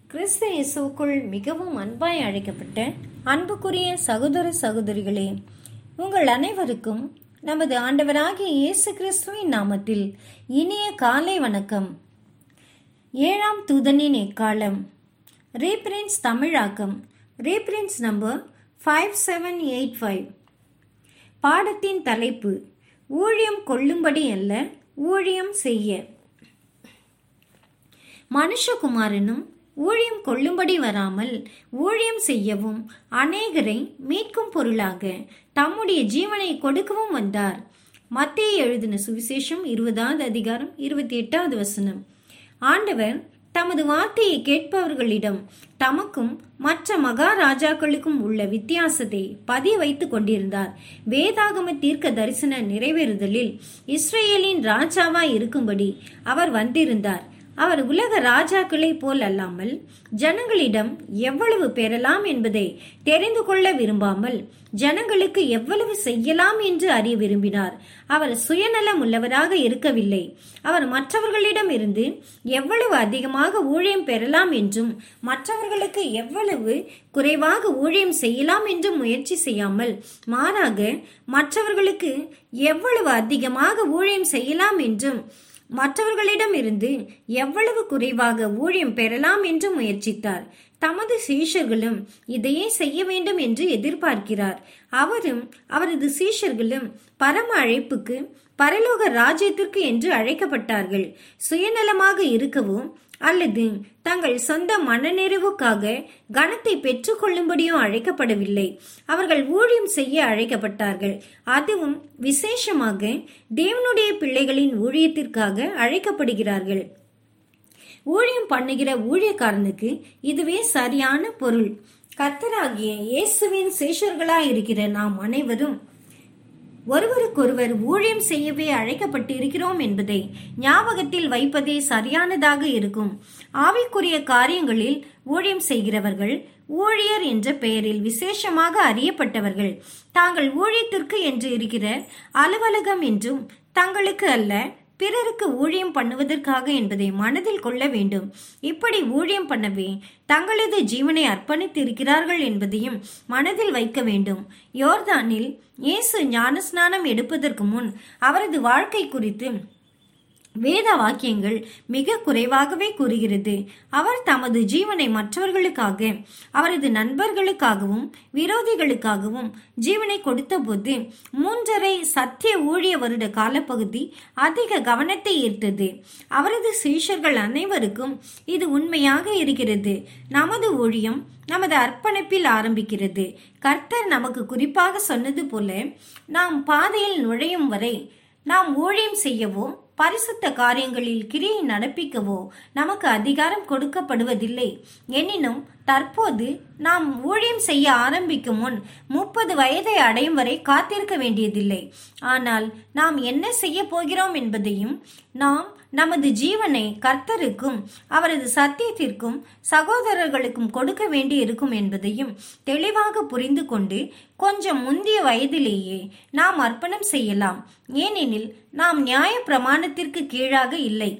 கிறிஸ்து இயேசுவுக்குள் மிகவும் அன்பாய் அழைக்கப்பட்ட அன்புக்குரிய சகோதர சகோதரிகளே உங்கள் அனைவருக்கும் நமது ஆண்டவராகிய இயேசு கிறிஸ்துவின் நாமத்தில் இனிய காலை வணக்கம் ஏழாம் தூதனின் எக்காலம் ரீப்ரின்ஸ் தமிழாக்கம் reprints number five seven eight five பாடத்தின் தலைப்பு ஊழியம் கொள்ளும்படி அல்ல ஊழியம் செய்ய மனுஷகுமாரனும் ஊழியம் கொள்ளும்படி வராமல் ஊழியம் செய்யவும் அநேகரை மீட்கும் பொருளாக தம்முடைய ஜீவனை கொடுக்கவும் வந்தார் மத்திய எழுதின சுவிசேஷம் இருபதாவது அதிகாரம் இருபத்தி எட்டாவது வசனம் ஆண்டவர் தமது வார்த்தையை கேட்பவர்களிடம் தமக்கும் மற்ற மகாராஜாக்களுக்கும் உள்ள வித்தியாசத்தை பதிய வைத்துக் கொண்டிருந்தார் வேதாகம தீர்க்க தரிசன நிறைவேறுதலில் இஸ்ரேலின் ராஜாவாய் இருக்கும்படி அவர் வந்திருந்தார் அவர் உலக ராஜாக்களை போல் அல்லாமல் ஜனங்களிடம் எவ்வளவு பெறலாம் என்பதை தெரிந்து கொள்ள விரும்பாமல் ஜனங்களுக்கு எவ்வளவு செய்யலாம் என்று அறிய விரும்பினார் அவர் சுயநலம் உள்ளவராக இருக்கவில்லை அவர் மற்றவர்களிடம் இருந்து எவ்வளவு அதிகமாக ஊழியம் பெறலாம் என்றும் மற்றவர்களுக்கு எவ்வளவு குறைவாக ஊழியம் செய்யலாம் என்றும் முயற்சி செய்யாமல் மாறாக மற்றவர்களுக்கு எவ்வளவு அதிகமாக ஊழியம் செய்யலாம் என்றும் மற்றவர்களிடம் இருந்து எவ்வளவு குறைவாக ஊழியம் பெறலாம் என்று முயற்சித்தார் தமது சீஷர்களும் இதையே செய்ய வேண்டும் என்று எதிர்பார்க்கிறார் அவரும் அவரது சீஷர்களும் பரம அழைப்புக்கு பரலோக ராஜ்யத்திற்கு என்று அழைக்கப்பட்டார்கள் சுயநலமாக இருக்கவோ அல்லது தங்கள் சொந்த மனநிறைவுக்காக கனத்தை பெற்றுக்கொள்ளும்படியோ அழைக்கப்படவில்லை அவர்கள் ஊழியம் செய்ய அழைக்கப்பட்டார்கள் அதுவும் விசேஷமாக தேவனுடைய பிள்ளைகளின் ஊழியத்திற்காக அழைக்கப்படுகிறார்கள் ஊழியம் பண்ணுகிற ஊழியக்காரனுக்கு இதுவே சரியான பொருள் கர்த்தராகிய இயேசுவின் சேஷர்களாய் இருக்கிற நாம் அனைவரும் ஒருவருக்கொருவர் ஊழியம் செய்யவே அழைக்கப்பட்டு இருக்கிறோம் என்பதை ஞாபகத்தில் வைப்பதே சரியானதாக இருக்கும் ஆவிக்குரிய காரியங்களில் ஊழியம் செய்கிறவர்கள் ஊழியர் என்ற பெயரில் விசேஷமாக அறியப்பட்டவர்கள் தாங்கள் ஊழியத்திற்கு என்று இருக்கிற அலுவலகம் என்றும் தங்களுக்கு அல்ல பிறருக்கு ஊழியம் பண்ணுவதற்காக என்பதை மனதில் கொள்ள வேண்டும் இப்படி ஊழியம் பண்ணவே தங்களது ஜீவனை அர்ப்பணித்து இருக்கிறார்கள் என்பதையும் மனதில் வைக்க வேண்டும் யோர்தானில் இயேசு ஞானஸ்நானம் எடுப்பதற்கு முன் அவரது வாழ்க்கை குறித்து வேத வாக்கியங்கள் மிக குறைவாகவே கூறுகிறது அவர் தமது ஜீவனை மற்றவர்களுக்காக அவரது நண்பர்களுக்காகவும் விரோதிகளுக்காகவும் ஜீவனை கொடுத்தபோது மூன்றரை சத்திய ஊழிய வருட காலப்பகுதி அதிக கவனத்தை ஈர்த்தது அவரது சீஷர்கள் அனைவருக்கும் இது உண்மையாக இருக்கிறது நமது ஊழியம் நமது அர்ப்பணிப்பில் ஆரம்பிக்கிறது கர்த்தர் நமக்கு குறிப்பாக சொன்னது போல நாம் பாதையில் நுழையும் வரை நாம் ஊழியம் செய்யவோ பரிசுத்த காரியங்களில் கிரியை நடப்பிக்கவோ நமக்கு அதிகாரம் கொடுக்கப்படுவதில்லை எனினும் தற்போது நாம் ஊழியம் செய்ய ஆரம்பிக்கும் முன் முப்பது வயதை அடையும் வரை காத்திருக்க வேண்டியதில்லை ஆனால் நாம் என்ன செய்ய போகிறோம் என்பதையும் நாம் நமது ஜீவனை கர்த்தருக்கும் அவரது சத்தியத்திற்கும் சகோதரர்களுக்கும் கொடுக்க வேண்டி இருக்கும் என்பதையும் தெளிவாக புரிந்து கொண்டு கொஞ்சம் முந்திய வயதிலேயே நாம் அர்ப்பணம் செய்யலாம் ஏனெனில் நாம் நியாய பிரமாணத்திற்கு கீழாக இல்லை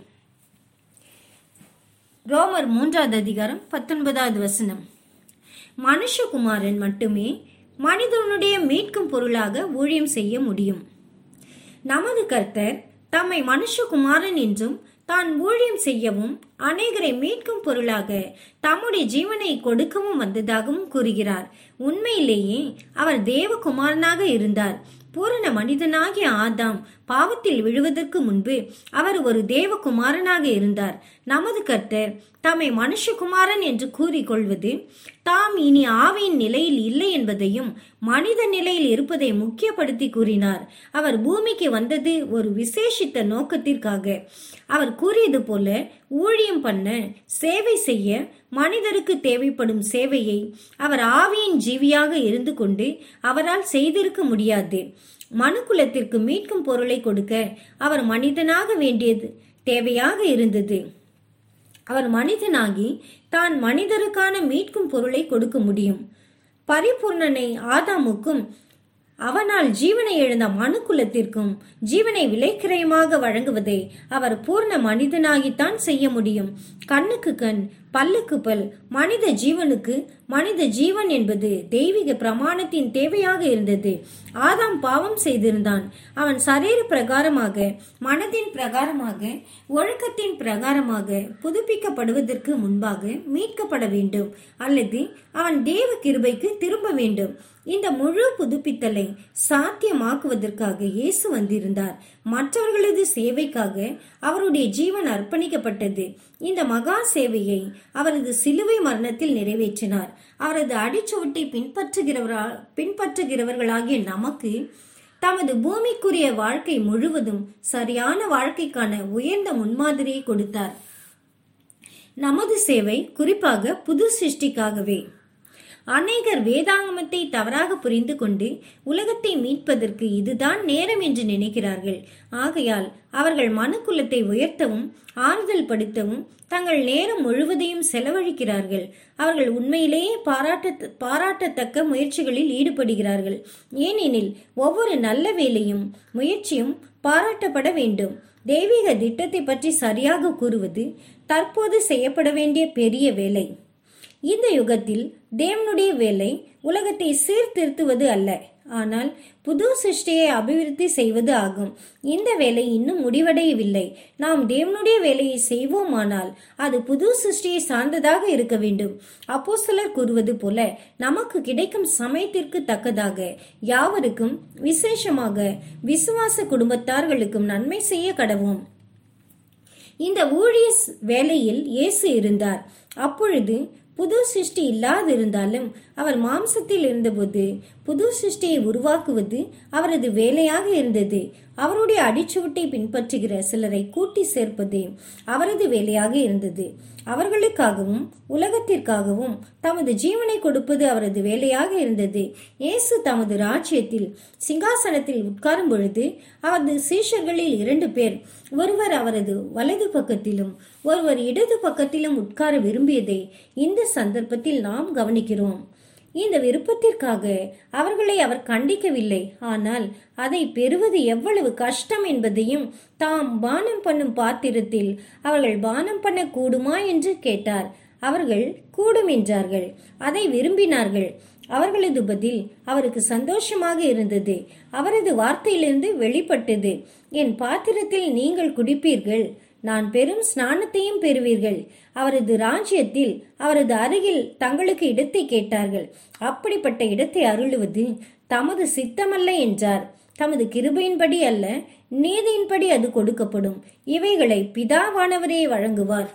ரோமர் மூன்றாவது அதிகாரம் பத்தொன்பதாவது வசனம் மனுஷகுமாரன் மட்டுமே மனிதனுடைய மீட்கும் பொருளாக ஊழியம் செய்ய முடியும் நமது கர்த்தர் தம்மை மனுஷகுமாரன் என்றும் தான் ஊழியம் செய்யவும் அநேகரை மீட்கும் பொருளாக தம்முடைய ஜீவனை கொடுக்கவும் வந்ததாகவும் கூறுகிறார் உண்மையிலேயே அவர் தேவகுமாரனாக இருந்தார் பூரண மனிதனாகிய ஆதாம் பாவத்தில் விழுவதற்கு முன்பு அவர் ஒரு தேவகுமாரனாக இருந்தார் நமது கர்த்தர் தம்மை மனுஷகுமாரன் என்று கூறிக்கொள்வது தாம் இனி ஆவியின் நிலையில் இல்லை என்பதையும் மனித நிலையில் இருப்பதை முக்கியப்படுத்தி கூறினார் அவர் பூமிக்கு வந்தது ஒரு விசேஷித்த நோக்கத்திற்காக அவர் கூறியது போல ஊழியம் பண்ண சேவை செய்ய மனிதருக்கு தேவைப்படும் சேவையை அவர் ஆவியின் ஜீவியாக இருந்து கொண்டு அவரால் செய்திருக்க முடியாது மனுக்குலத்திற்கு மீட்கும் பொருளை கொடுக்க அவர் மனிதனாக வேண்டியது தேவையாக இருந்தது அவர் மனிதனாகி தான் மனிதருக்கான மீட்கும் பொருளை கொடுக்க முடியும் பரிபூர்ணனை ஆதாமுக்கும் அவனால் ஜீவனை இழந்த மனுக்குலத்திற்கும் ஜீவனை விலைக்கிரயமாக வழங்குவதை அவர் பூர்ண மனிதனாகித்தான் செய்ய முடியும் கண்ணுக்கு கண் பல்லுக்கு பல் மனித ஜீவனுக்கு மனித ஜீவன் என்பது தெய்வீக பிரமாணத்தின் தேவையாக இருந்தது ஆதாம் பாவம் செய்திருந்தான் அவன் சரீர பிரகாரமாக மனதின் பிரகாரமாக ஒழுக்கத்தின் பிரகாரமாக புதுப்பிக்கப்படுவதற்கு முன்பாக மீட்கப்பட வேண்டும் அல்லது அவன் தேவ கிருபைக்கு திரும்ப வேண்டும் இந்த முழு புதுப்பித்தலை சாத்தியமாக்குவதற்காக இயேசு வந்திருந்தார் மற்றவர்களது சேவைக்காக அவருடைய ஜீவன் அர்ப்பணிக்கப்பட்டது இந்த மகா சேவையை அவரது சிலுவை மரணத்தில் நிறைவேற்றினார் அவரது அடிச்சுவட்டை பின்பற்றுகிறவரா பின்பற்றுகிறவர்களாகிய நமக்கு தமது பூமிக்குரிய வாழ்க்கை முழுவதும் சரியான வாழ்க்கைக்கான உயர்ந்த முன்மாதிரியை கொடுத்தார் நமது சேவை குறிப்பாக புது சிருஷ்டிக்காகவே அநேகர் வேதாகமத்தை தவறாக புரிந்து கொண்டு உலகத்தை மீட்பதற்கு இதுதான் நேரம் என்று நினைக்கிறார்கள் ஆகையால் அவர்கள் மனுக்குலத்தை உயர்த்தவும் ஆறுதல் படுத்தவும் தங்கள் நேரம் முழுவதையும் செலவழிக்கிறார்கள் அவர்கள் உண்மையிலேயே பாராட்ட பாராட்டத்தக்க முயற்சிகளில் ஈடுபடுகிறார்கள் ஏனெனில் ஒவ்வொரு நல்ல வேலையும் முயற்சியும் பாராட்டப்பட வேண்டும் தெய்வீக திட்டத்தை பற்றி சரியாக கூறுவது தற்போது செய்யப்பட வேண்டிய பெரிய வேலை இந்த யுகத்தில் தேவனுடைய வேலை உலகத்தை சீர்திருத்துவது அல்ல ஆனால் புது சிருஷ்டியை அபிவிருத்தி செய்வது ஆகும் இந்த வேலை இன்னும் முடிவடையவில்லை நாம் தேவனுடைய வேலையை செய்வோமானால் அது புது சிருஷ்டியை சார்ந்ததாக இருக்க வேண்டும் அப்போ சிலர் கூறுவது போல நமக்கு கிடைக்கும் சமயத்திற்கு தக்கதாக யாவருக்கும் விசேஷமாக விசுவாச குடும்பத்தார்களுக்கும் நன்மை செய்ய கடவோம் இந்த ஊழிய வேலையில் இயேசு இருந்தார் அப்பொழுது புது சிருஷ்டி இல்லாதிருந்தாலும் அவர் மாம்சத்தில் இருந்தபோது புது சிருஷ்டியை உருவாக்குவது அவரது வேலையாக இருந்தது அவருடைய அடிச்சுவட்டை பின்பற்றுகிற சிலரை கூட்டி சேர்ப்பது அவரது வேலையாக இருந்தது அவர்களுக்காகவும் உலகத்திற்காகவும் தமது ஜீவனை கொடுப்பது அவரது வேலையாக இருந்தது இயேசு தமது ராஜ்யத்தில் சிங்காசனத்தில் உட்காரும் பொழுது அவரது சீஷர்களில் இரண்டு பேர் ஒருவர் அவரது வலது பக்கத்திலும் ஒருவர் இடது பக்கத்திலும் உட்கார விரும்பியதை இந்த சந்தர்ப்பத்தில் நாம் கவனிக்கிறோம் இந்த விருப்பத்திற்காக அவர்களை அவர் கண்டிக்கவில்லை ஆனால் அதை பெறுவது எவ்வளவு கஷ்டம் என்பதையும் தாம் பானம் பண்ணும் பாத்திரத்தில் அவர்கள் பானம் பண்ண கூடுமா என்று கேட்டார் அவர்கள் கூடும் என்றார்கள் அதை விரும்பினார்கள் அவர்களது பதில் அவருக்கு சந்தோஷமாக இருந்தது அவரது வார்த்தையிலிருந்து வெளிப்பட்டது என் பாத்திரத்தில் நீங்கள் குடிப்பீர்கள் நான் பெரும் ஸ்நானத்தையும் பெறுவீர்கள் அவரது ராஜ்யத்தில் அவரது அருகில் தங்களுக்கு இடத்தை கேட்டார்கள் அப்படிப்பட்ட இடத்தை அருளுவது தமது சித்தமல்ல என்றார் தமது கிருபையின்படி அல்ல நீதியின்படி அது கொடுக்கப்படும் இவைகளை பிதாவானவரே வழங்குவார்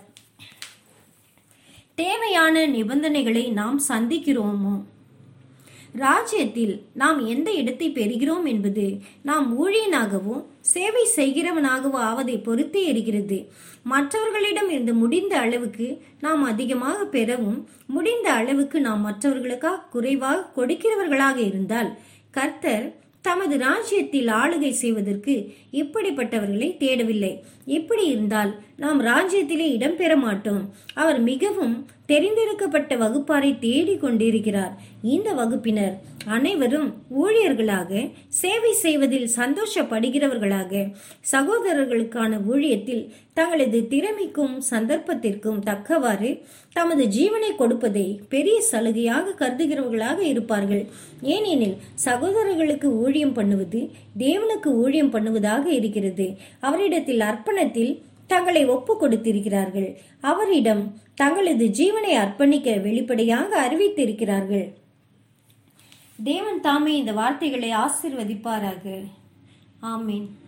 தேவையான நிபந்தனைகளை நாம் சந்திக்கிறோமோ ராஜ்யத்தில் நாம் எந்த இடத்தை பெறுகிறோம் என்பது நாம் ஊழியனாகவோ சேவை செய்கிறவனாகவோ ஆவதை பொறுத்தே இருக்கிறது மற்றவர்களிடம் இருந்து முடிந்த அளவுக்கு நாம் அதிகமாக பெறவும் முடிந்த அளவுக்கு நாம் மற்றவர்களுக்காக குறைவாக கொடுக்கிறவர்களாக இருந்தால் கர்த்தர் தமது ராஜ்யத்தில் ஆளுகை செய்வதற்கு இப்படிப்பட்டவர்களை தேடவில்லை இப்படி இருந்தால் நாம் ராஜ்யத்திலே இடம்பெற மாட்டோம் அவர் மிகவும் தெரிந்தெடுக்கப்பட்ட வகுப்பாரை தேடிக் கொண்டிருக்கிறார் இந்த வகுப்பினர் அனைவரும் ஊழியர்களாக சேவை செய்வதில் சந்தோஷப்படுகிறவர்களாக சகோதரர்களுக்கான ஊழியத்தில் தங்களது திறமைக்கும் சந்தர்ப்பத்திற்கும் தக்கவாறு தமது ஜீவனை கொடுப்பதை பெரிய சலுகையாக கருதுகிறவர்களாக இருப்பார்கள் ஏனெனில் சகோதரர்களுக்கு ஊழியம் பண்ணுவது தேவனுக்கு ஊழியம் பண்ணுவதாக இருக்கிறது அவரிடத்தில் அர்ப்பணத்தில் தங்களை ஒப்பு கொடுத்திருக்கிறார்கள் அவரிடம் தங்களது ஜீவனை அர்ப்பணிக்க வெளிப்படையாக அறிவித்திருக்கிறார்கள் தேவன் தாமே இந்த வார்த்தைகளை ஆசிர்வதிப்பாராக ஆமீன்